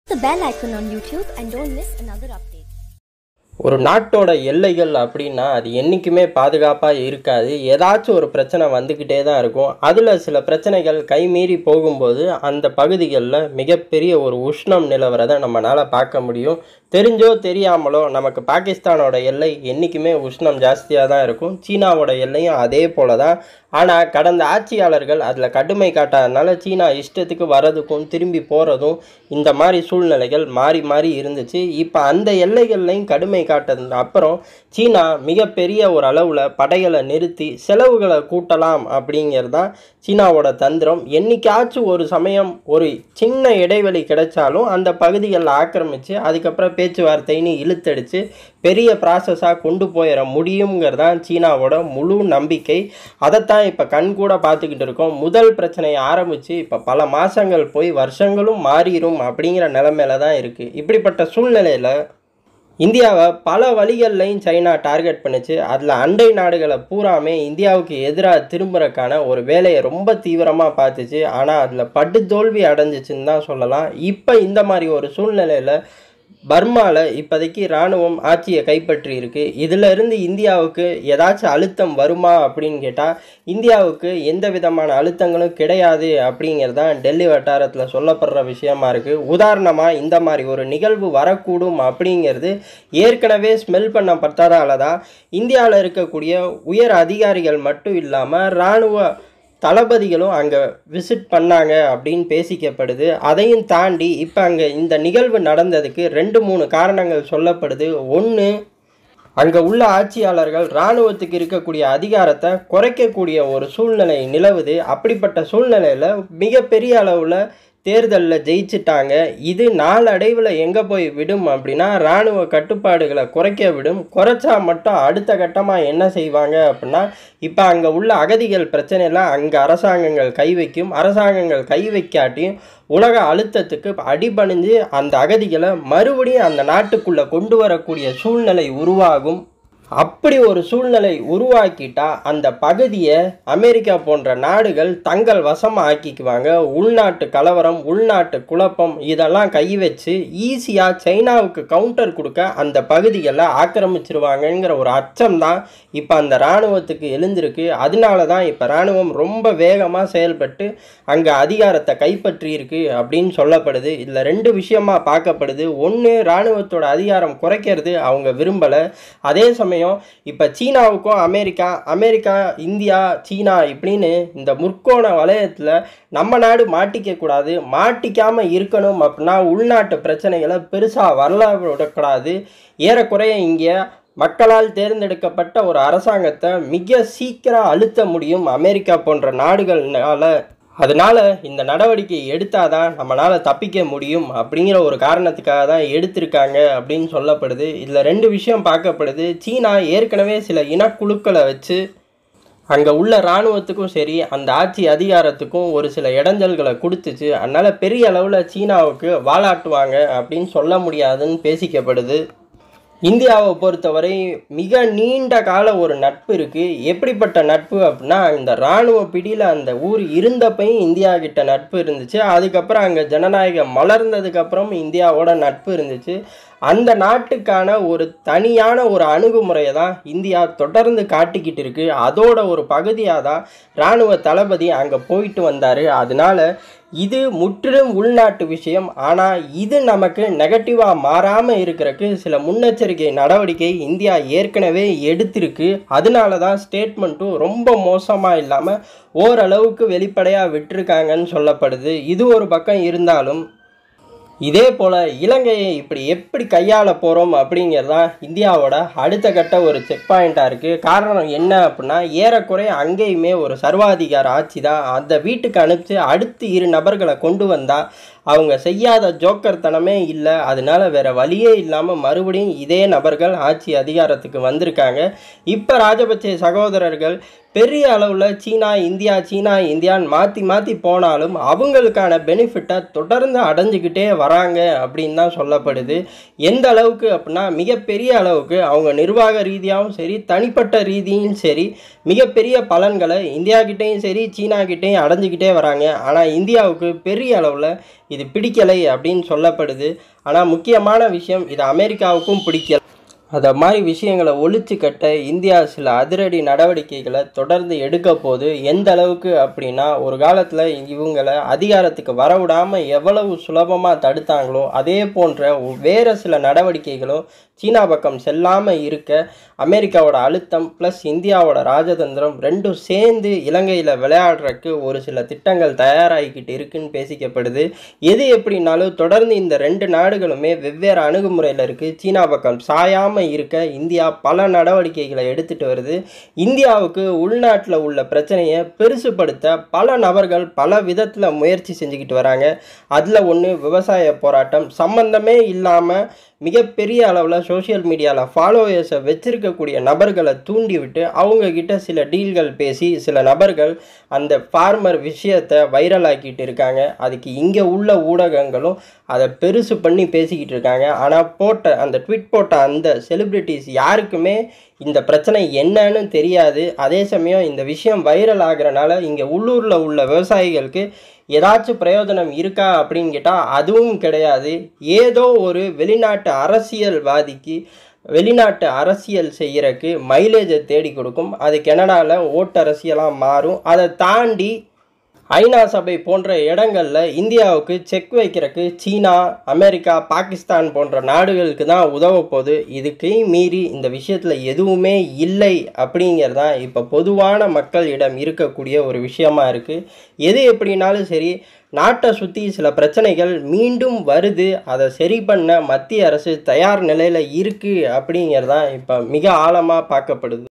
the bell icon on YouTube and don't miss another update. ஒரு நாட்டோட எல்லைகள் அப்படின்னா அது என்றைக்குமே பாதுகாப்பாக இருக்காது ஏதாச்சும் ஒரு பிரச்சனை வந்துக்கிட்டே தான் இருக்கும் அதில் சில பிரச்சனைகள் கைமீறி போகும்போது அந்த பகுதிகளில் மிகப்பெரிய ஒரு உஷ்ணம் நிலவரதை நம்மளால் பார்க்க முடியும் தெரிஞ்சோ தெரியாமலோ நமக்கு பாகிஸ்தானோட எல்லை என்றைக்குமே உஷ்ணம் ஜாஸ்தியாக தான் இருக்கும் சீனாவோட எல்லையும் அதே போல தான் ஆனால் கடந்த ஆட்சியாளர்கள் அதில் கடுமை காட்டாதனால சீனா இஷ்டத்துக்கு வரதுக்கும் திரும்பி போகிறதும் இந்த மாதிரி சூழ்நிலைகள் மாறி மாறி இருந்துச்சு இப்போ அந்த எல்லைகள்லையும் கடுமை காட்டது அப்புறம் சீனா மிகப்பெரிய ஒரு அளவில் படைகளை நிறுத்தி செலவுகளை கூட்டலாம் அப்படிங்கிறது தான் சீனாவோட தந்திரம் என்னைக்காச்சும் ஒரு சமயம் ஒரு சின்ன இடைவெளி கிடைச்சாலும் அந்த பகுதிகளில் ஆக்கிரமித்து அதுக்கப்புறம் பேச்சுவார்த்தைன்னு இழுத்தடிச்சு பெரிய ப்ராசஸாக கொண்டு போயிட முடியுங்கிறது தான் சீனாவோட முழு நம்பிக்கை அதைத்தான் இப்போ கண் கூட பார்த்துக்கிட்டு இருக்கோம் முதல் பிரச்சனையை ஆரம்பித்து இப்போ பல மாதங்கள் போய் வருஷங்களும் மாறிடும் அப்படிங்கிற நிலமையில தான் இருக்குது இப்படிப்பட்ட சூழ்நிலையில் இந்தியாவை பல வழிகள்லையும் சைனா டார்கெட் பண்ணுச்சு அதில் அண்டை நாடுகளை பூராமே இந்தியாவுக்கு எதிராக திரும்புறக்கான ஒரு வேலையை ரொம்ப தீவிரமாக பார்த்துச்சு ஆனால் அதில் படு தோல்வி அடைஞ்சிச்சுன்னு தான் சொல்லலாம் இப்போ இந்த மாதிரி ஒரு சூழ்நிலையில் பர்மாவில் இப்போதைக்கு இராணுவம் ஆட்சியை கைப்பற்றி இருக்கு இதில் இருந்து இந்தியாவுக்கு ஏதாச்சும் அழுத்தம் வருமா அப்படின்னு கேட்டால் இந்தியாவுக்கு எந்த விதமான அழுத்தங்களும் கிடையாது அப்படிங்கிறது தான் டெல்லி வட்டாரத்தில் சொல்லப்படுற விஷயமா இருக்குது உதாரணமாக இந்த மாதிரி ஒரு நிகழ்வு வரக்கூடும் அப்படிங்கிறது ஏற்கனவே ஸ்மெல் பண்ணப்பட்டதால தான் இந்தியாவில் இருக்கக்கூடிய உயர் அதிகாரிகள் மட்டும் இல்லாமல் இராணுவ தளபதிகளும் அங்கே விசிட் பண்ணாங்க அப்படின்னு பேசிக்கப்படுது அதையும் தாண்டி இப்போ அங்கே இந்த நிகழ்வு நடந்ததுக்கு ரெண்டு மூணு காரணங்கள் சொல்லப்படுது ஒன்று அங்கே உள்ள ஆட்சியாளர்கள் இராணுவத்துக்கு இருக்கக்கூடிய அதிகாரத்தை குறைக்கக்கூடிய ஒரு சூழ்நிலை நிலவுது அப்படிப்பட்ட சூழ்நிலையில் மிகப்பெரிய அளவில் தேர்தலில் ஜெயிச்சிட்டாங்க இது நாளடைவில் எங்கே போய் விடும் அப்படின்னா இராணுவ கட்டுப்பாடுகளை குறைக்க விடும் குறைச்சா மட்டும் அடுத்த கட்டமாக என்ன செய்வாங்க அப்படின்னா இப்போ அங்கே உள்ள அகதிகள் பிரச்சனையெல்லாம் அங்கே அரசாங்கங்கள் கை வைக்கும் அரசாங்கங்கள் கை வைக்காட்டியும் உலக அழுத்தத்துக்கு அடிபணிஞ்சு அந்த அகதிகளை மறுபடியும் அந்த நாட்டுக்குள்ளே கொண்டு வரக்கூடிய சூழ்நிலை உருவாகும் அப்படி ஒரு சூழ்நிலை உருவாக்கிட்டா அந்த பகுதியை அமெரிக்கா போன்ற நாடுகள் தங்கள் வசமாக ஆக்கிக்குவாங்க உள்நாட்டு கலவரம் உள்நாட்டு குழப்பம் இதெல்லாம் கை வச்சு ஈஸியாக சைனாவுக்கு கவுண்டர் கொடுக்க அந்த பகுதிகளை ஆக்கிரமிச்சிருவாங்கங்கிற ஒரு அச்சம் தான் இப்போ அந்த இராணுவத்துக்கு எழுந்திருக்கு அதனால தான் இப்போ இராணுவம் ரொம்ப வேகமாக செயல்பட்டு அங்கே அதிகாரத்தை கைப்பற்றியிருக்கு அப்படின்னு சொல்லப்படுது இதில் ரெண்டு விஷயமா பார்க்கப்படுது ஒன்று இராணுவத்தோட அதிகாரம் குறைக்கிறது அவங்க விரும்பலை அதே சமயம் இப்போ சீனாவுக்கும் அமெரிக்கா அமெரிக்கா இந்தியா சீனா இப்படின்னு இந்த முற்கோண வலயத்தில் நம்ம நாடு மாட்டிக்க கூடாது மாட்டிக்காம இருக்கணும் அப்படின்னா உள்நாட்டு பிரச்சனைகளை பெருசாக வரல விடக்கூடாது ஏறக்குறைய இங்கே மக்களால் தேர்ந்தெடுக்கப்பட்ட ஒரு அரசாங்கத்தை மிக சீக்கிரம் அழுத்த முடியும் அமெரிக்கா போன்ற நாடுகள்னால அதனால இந்த நடவடிக்கை எடுத்தாதான் நம்மளால் தப்பிக்க முடியும் அப்படிங்கிற ஒரு காரணத்துக்காக தான் எடுத்திருக்காங்க அப்படின்னு சொல்லப்படுது இதில் ரெண்டு விஷயம் பார்க்கப்படுது சீனா ஏற்கனவே சில இனக்குழுக்களை வச்சு அங்கே உள்ள இராணுவத்துக்கும் சரி அந்த ஆட்சி அதிகாரத்துக்கும் ஒரு சில இடைஞ்சல்களை கொடுத்துச்சு அதனால் பெரிய அளவில் சீனாவுக்கு வாலாட்டுவாங்க அப்படின்னு சொல்ல முடியாதுன்னு பேசிக்கப்படுது இந்தியாவை பொறுத்தவரை மிக நீண்ட கால ஒரு நட்பு இருக்குது எப்படிப்பட்ட நட்பு அப்படின்னா இந்த இராணுவ பிடியில் அந்த ஊர் இருந்தப்பையும் இந்தியா கிட்ட நட்பு இருந்துச்சு அதுக்கப்புறம் அங்கே ஜனநாயகம் மலர்ந்ததுக்கப்புறம் இந்தியாவோட நட்பு இருந்துச்சு அந்த நாட்டுக்கான ஒரு தனியான ஒரு அணுகுமுறையை தான் இந்தியா தொடர்ந்து காட்டிக்கிட்டு இருக்கு அதோட ஒரு பகுதியாக தான் இராணுவ தளபதி அங்கே போயிட்டு வந்தார் அதனால இது முற்றிலும் உள்நாட்டு விஷயம் ஆனால் இது நமக்கு நெகட்டிவாக மாறாமல் இருக்கிறதுக்கு சில முன்னெச்சரிக்கை நடவடிக்கை இந்தியா ஏற்கனவே எடுத்திருக்கு அதனால தான் ஸ்டேட்மெண்ட்டும் ரொம்ப மோசமாக இல்லாமல் ஓரளவுக்கு வெளிப்படையாக விட்டுருக்காங்கன்னு சொல்லப்படுது இது ஒரு பக்கம் இருந்தாலும் இதே போல் இலங்கையை இப்படி எப்படி கையாள போகிறோம் அப்படிங்கிறது தான் இந்தியாவோட அடுத்த கட்ட ஒரு செக் பாயிண்ட்டாக இருக்குது காரணம் என்ன அப்படின்னா ஏறக்குறைய அங்கேயுமே ஒரு சர்வாதிகார ஆட்சி தான் அந்த வீட்டுக்கு அனுப்பிச்சு அடுத்து இரு நபர்களை கொண்டு வந்தால் அவங்க செய்யாத ஜோக்கர்த்தனமே இல்லை அதனால வேற வழியே இல்லாமல் மறுபடியும் இதே நபர்கள் ஆட்சி அதிகாரத்துக்கு வந்திருக்காங்க இப்போ ராஜபக்சே சகோதரர்கள் பெரிய அளவில் சீனா இந்தியா சீனா இந்தியான்னு மாற்றி மாற்றி போனாலும் அவங்களுக்கான பெனிஃபிட்டை தொடர்ந்து அடைஞ்சிக்கிட்டே வராங்க அப்படின்னு தான் சொல்லப்படுது எந்த அளவுக்கு அப்படின்னா மிகப்பெரிய அளவுக்கு அவங்க நிர்வாக ரீதியாகவும் சரி தனிப்பட்ட ரீதியும் சரி மிகப்பெரிய பலன்களை இந்தியா கிட்டேயும் சரி சீனா கிட்டேயும் அடைஞ்சிக்கிட்டே வராங்க ஆனால் இந்தியாவுக்கு பெரிய அளவில் இது இது பிடிக்கலை அப்படின்னு சொல்லப்படுது ஆனால் முக்கியமான விஷயம் இது அமெரிக்காவுக்கும் பிடிக்கல அதை மாதிரி விஷயங்களை ஒழிச்சு கட்ட இந்தியா சில அதிரடி நடவடிக்கைகளை தொடர்ந்து எடுக்க போது எந்த அளவுக்கு அப்படின்னா ஒரு காலத்தில் இவங்களை அதிகாரத்துக்கு வரவிடாமல் எவ்வளவு சுலபமாக தடுத்தாங்களோ அதே போன்ற வேறு சில நடவடிக்கைகளும் சீனா பக்கம் செல்லாமல் இருக்க அமெரிக்காவோட அழுத்தம் ப்ளஸ் இந்தியாவோட ராஜதந்திரம் ரெண்டும் சேர்ந்து இலங்கையில் விளையாடுறதுக்கு ஒரு சில திட்டங்கள் தயாராகிக்கிட்டு இருக்குன்னு பேசிக்கப்படுது எது எப்படின்னாலும் தொடர்ந்து இந்த ரெண்டு நாடுகளுமே வெவ்வேறு அணுகுமுறையில் இருக்குது சீனா பக்கம் சாயாமல் இருக்க இந்தியா பல நடவடிக்கைகளை எடுத்துகிட்டு வருது இந்தியாவுக்கு உள்நாட்டில் உள்ள பிரச்சனையை பெருசுப்படுத்த பல நபர்கள் பல விதத்தில் முயற்சி செஞ்சுக்கிட்டு வராங்க அதில் ஒன்று விவசாய போராட்டம் சம்பந்தமே இல்லாமல் மிகப்பெரிய அளவில் சோஷியல் மீடியாவில் ஃபாலோவர்ஸை வச்சிருக்கக்கூடிய நபர்களை தூண்டி விட்டு அவங்கக்கிட்ட சில டீல்கள் பேசி சில நபர்கள் அந்த ஃபார்மர் விஷயத்தை வைரல் ஆக்கிட்டு இருக்காங்க அதுக்கு இங்கே உள்ள ஊடகங்களும் அதை பெருசு பண்ணி பேசிக்கிட்டு இருக்காங்க ஆனால் போட்ட அந்த ட்விட் போட்ட அந்த செலிப்ரிட்டிஸ் யாருக்குமே இந்த பிரச்சனை என்னன்னு தெரியாது அதே சமயம் இந்த விஷயம் வைரல் ஆகிறனால இங்கே உள்ளூரில் உள்ள விவசாயிகளுக்கு ஏதாச்சும் பிரயோஜனம் இருக்கா அப்படின்னு கேட்டால் அதுவும் கிடையாது ஏதோ ஒரு வெளிநாட்டு அரசியல்வாதிக்கு வெளிநாட்டு அரசியல் செய்கிறக்கு மைலேஜை தேடி கொடுக்கும் அது கனடாவில் ஓட்டு அரசியலாக மாறும் அதை தாண்டி ஐநா சபை போன்ற இடங்களில் இந்தியாவுக்கு செக் வைக்கிறதுக்கு சீனா அமெரிக்கா பாகிஸ்தான் போன்ற நாடுகளுக்கு தான் உதவ போகுது இதுக்கு மீறி இந்த விஷயத்தில் எதுவுமே இல்லை அப்படிங்கிறது தான் இப்போ பொதுவான மக்களிடம் இருக்கக்கூடிய ஒரு விஷயமா இருக்குது எது எப்படினாலும் சரி நாட்டை சுற்றி சில பிரச்சனைகள் மீண்டும் வருது அதை சரி பண்ண மத்திய அரசு தயார் நிலையில் இருக்குது அப்படிங்கிறது தான் இப்போ மிக ஆழமாக பார்க்கப்படுது